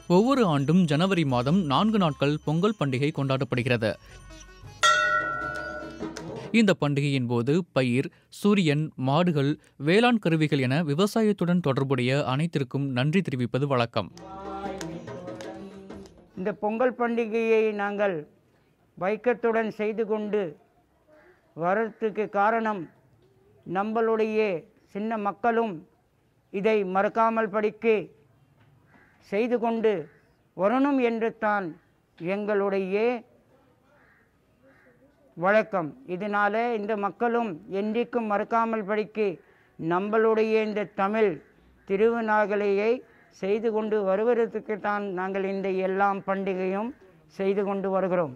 ஒவ்வொரு ஆண்டும் ஜனவரி மாதம் நான்கு நாட்கள் பொங்கல் பண்டிகை கொண்டாடப்படுகிறது இந்த பண்டிகையின் போது பயிர் சூரியன் மாடுகள் வேளாண் கருவிகள் என விவசாயத்துடன் தொடர்புடைய அனைத்திற்கும் நன்றி தெரிவிப்பது வழக்கம் இந்த பொங்கல் பண்டிகையை நாங்கள் வைக்கத்துடன் செய்து கொண்டு வரத்துக்கு காரணம் நம்மளுடைய சின்ன மக்களும் இதை மறக்காமல் படிக்க செய்து கொண்டு வரணும் என்று தான் எங்களுடைய வழக்கம் இதனால இந்த மக்களும் என்றைக்கும் மறக்காமல் படிக்க நம்மளுடைய இந்த தமிழ் திருவிநாகலையை செய்து கொண்டு வருவதற்கு தான் நாங்கள் இந்த எல்லாம் பண்டிகையும் செய்து கொண்டு வருகிறோம்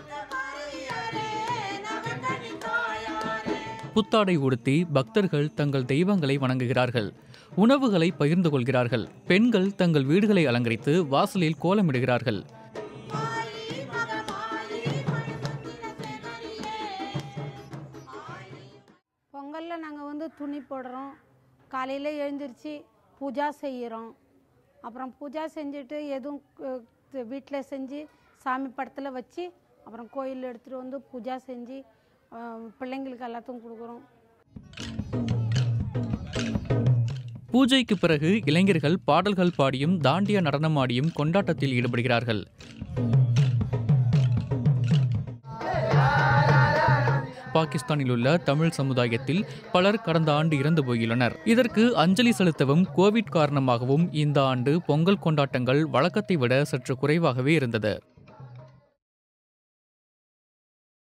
புத்தாடை உடுத்தி பக்தர்கள் தங்கள் தெய்வங்களை வணங்குகிறார்கள் உணவுகளை பகிர்ந்து கொள்கிறார்கள் பெண்கள் தங்கள் வீடுகளை அலங்கரித்து வாசலில் கோலமிடுகிறார்கள் பொங்கலில் நாங்கள் வந்து துணி போடுறோம் காலையில் எழுந்திரிச்சு பூஜா செய்கிறோம் அப்புறம் பூஜா செஞ்சுட்டு எதுவும் வீட்டில் செஞ்சு சாமி படத்தில் வச்சு அப்புறம் கோயிலில் எடுத்துகிட்டு வந்து பூஜா செஞ்சு அஹ், பிள்ளைங்களுக்கு எல்லாத்துக்கும் கொடுக்குறோம் பூஜைக்கு பிறகு இளைஞர்கள் பாடல்கள் பாடியும் தாண்டிய நடனமாடியும் கொண்டாட்டத்தில் ஈடுபடுகிறார்கள் பாகிஸ்தானில் உள்ள தமிழ் சமுதாயத்தில் பலர் கடந்த ஆண்டு இறந்து போயுள்ளனர் இதற்கு அஞ்சலி செலுத்தவும் கோவிட் காரணமாகவும் இந்த ஆண்டு பொங்கல் கொண்டாட்டங்கள் வழக்கத்தை விட சற்று குறைவாகவே இருந்தது